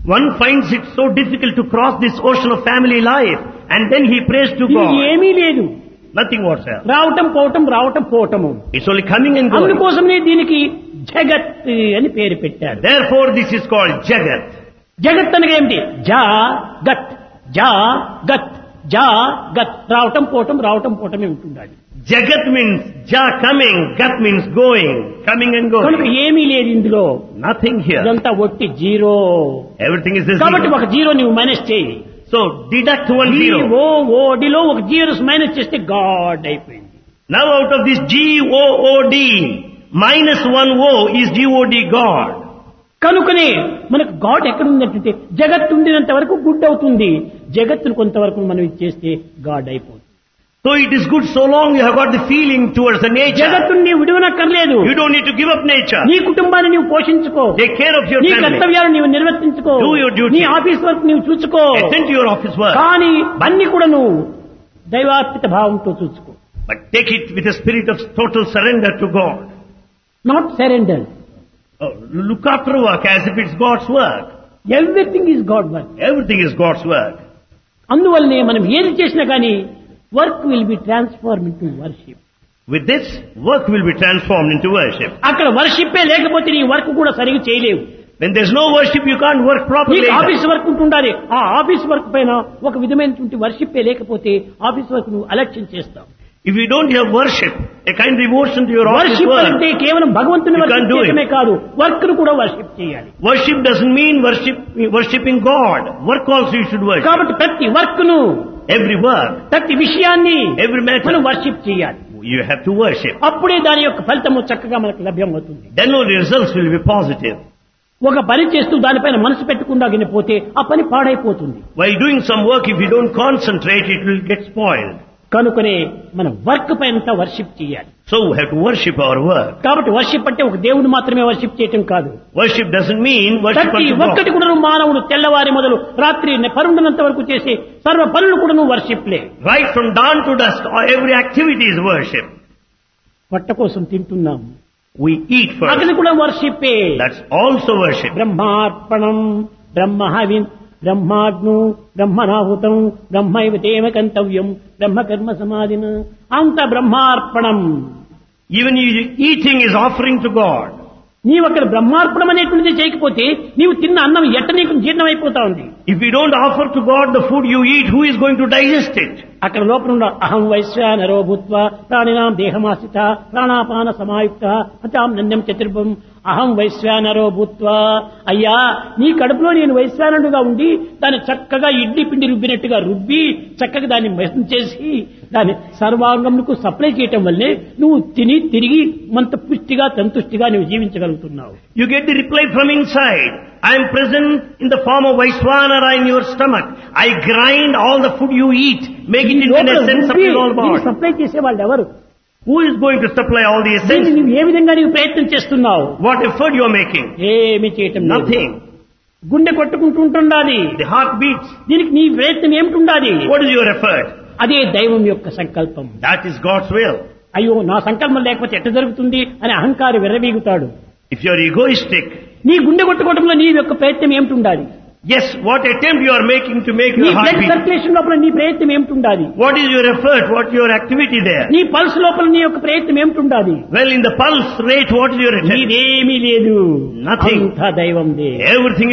One finds it so difficult to cross this ocean of family life and then he prays to ఇది God. ఏమీ లేదు Nothing whatsoever. రావటం పోవటం రావటం పోవటము It's only coming and going. అందుకోసమే దీనికి జగత్ అని పేరు పెట్టారు Therefore this is called Jagat. జగత్ అనగా ఏమిటి జా గత్ జా గత్ జా గత్ రావటం పోవటం రావటం పోవటమే ఉంటుండాలి Jagat means Ja coming, Gat means going, coming and కనుక going. ఏమీ లేదు ఇందులో Nothing here. ఇదంతా ఒట్టి జీరో Everything is a కాబట్టి zero. ఒక జీరో నువ్వు మైనస్ చేయి So deduct one ఈ zero. ఓ ఓడిలో ఒక జీరోస్ మైనస్ చేస్తే గాడ్ అయిపోయింది Now out of this G-O-O-D, minus one O is G-O-D God. కనుకనే మనకు గాడ్ ఎక్కడ ఉందంటే జగత్తు ఉండినంత వరకు గుడ్ అవుతుంది జగత్తును కొంతవరకు మనం ఇది చేస్తే గాడ్ అయిపోతుంది So it is good so long you have got the feeling towards the nature. జగత్తుని నీవు విడవనక్కర్లేదు You don't need to give up nature. నీ కుటుంబాన్ని నీవు పోషించుకో Take care of your నీ family. కర్తవ్యాలను నీవు నిర్వర్తించుకో Do your duty. నీ ఆఫీస్ వర్క్ నీవు చూసుకో Attend to your office work. కానీ అన్ని కూడా నువ్వు దైవాత్మిక భావంతో చూసుకో But take it with a spirit of total surrender to God. Not surrender Oh, look after work as if it's God's work. Everything is God work Everything is God's work. అందువల్లనే మనం ఏది చేసినా కానీ work will be transform into worship With this, work will be transformed into worship. అక్కడ వర్షిప్పే లేకపోతే నీ work కూడా సరిగ్గా చేయలేవు When there's no worship, you can't work properly. నీకు ఆఫీస్ వర్క్ ఉంటుండాలి ఆ ఆఫీస్ వర్క్ పైన ఒక విధమైనటువంటి వర్షిప్పే లేకపోతే ఆఫీస్ వర్క్ నువ్వు అలక్ష్యం చేస్తావు If you don't have worship, a kind of devotion to your office worship అంటే work, కేవలం భగవంతుని You worship can't do it. చేయడమే కాదు వర్క్ ను కూడా వర్షిప్ చేయాలి worship doesn't mean worship, worshipping God. Work also you should worship. కాబట్టి ప్రతి వర్క్ ను Every work, ప్రతి విషయాన్ని every మనం matter, వర్షిప్ చేయాలి you have to worship. అప్పుడే దాని యొక్క ఫలితము చక్కగా మనకు లభ్యమవుతుంది Then only results will be positive. ఒక పని చేస్తూ దానిపైన మనసు పెట్టకుండా పోతే ఆ పని పాడైపోతుంది While doing some work, if you don't concentrate, it will get spoiled. కనుకనే మనం వర్క్ పైన వర్షిప్ చేయాలి So we have to worship our work. కాబట్టి వర్షిప్ అంటే ఒక దేవుడు మాత్రమే వర్షిప్ చేయటం కాదు Worship doesn't mean worship ప్రతి unto ఒక్కటి God. కూడా మానవుడు తెల్లవారి మొదలు రాత్రి పరుండనంత వరకు చేసే సర్వ పనులు కూడా వర్షిప్లే Right from dawn to dusk, every activity is worship. పొట్ట కోసం తింటున్నాం We eat first. అది కూడా వర్షిప్పే That's also worship. బ్రహ్మార్పణం బ్రహ్మ హవిన్ బ్రహ్మాగ్ను బ్రహ్మనాహుతం బ్రహ్మైవ తేమ కంతవ్యం బ్రహ్మ కర్మ సమాధిన అంత బ్రహ్మార్పణం Even you, eating is offering to God. నీవు అక్కడ బ్రహ్మార్పణం అనేటువంటిది చేయకపోతే నీవు తిన్న అన్నం ఎట్ట నీకు జీర్ణమైపోతా ఉంది If you don't offer to God the food you eat, who is going to digest it? అక్కడ లోపల ఉన్న అహం వైశ్వానరో భూత్వ ప్రాణినాం దేహమాశ్రిత ప్రాణాపాన సమాయుక్త అతాం నన్యం చతుర్భం అహం వైశ్వానరో భూత్వ అయ్యా నీ కడుపులో నేను వైశ్వానుడుగా ఉండి దాన్ని చక్కగా ఇడ్లీ పిండి రుబ్బినట్టుగా రుబ్బి చక్కగా దాన్ని మెసం చేసి దాన్ని సర్వాంగములకు సప్లై చేయటం వల్లే నువ్వు తిని తిరిగి మంత పుష్టిగా సంతుష్టిగా నువ్వు జీవించగలుగుతున్నావు You get the reply from inside. I am present in the form of Vaiswanara in your stomach. I grind all the food you eat, make it into an essence of your whole body. Supply చేసే వాళ్ళు ఎవరు Who is going to supply all the దీన్ని essence? నువ్వు ఏ విధంగా నీవు ప్రయత్నం చేస్తున్నావు What effort you are making? ఏమి చేయటం లేదు. Nothing. గుండె కొట్టుకుంటుంటుండాలి The heart beats. దీనికి నీ ప్రయత్నం ఏమిటుండాలి What is your effort? అదే దైవం యొక్క సంకల్పం That is God's will. అయ్యో నా సంకల్పం లేకపోతే ఎట్ట జరుగుతుంది అని అహంకారి విర్రవీగుతాడు If you are egoistic, నీ గుండె కొట్టుకోవడంలో నీ యొక్క ప్రయత్నం ఏమిటుండాలి yes, what attempt you are making to make నీ your heart blood beat? Circulation లోపల నీ ప్రయత్నం ఏమిటుండాలి What is your effort? What your activity there? నీ పల్స్ లోపల నీ యొక్క ప్రయత్నం ఏమిటుండాలి Well, in the pulse rate, what is your attempt? నీదేమీ లేదు Nothing. అంతా దైవందే Everything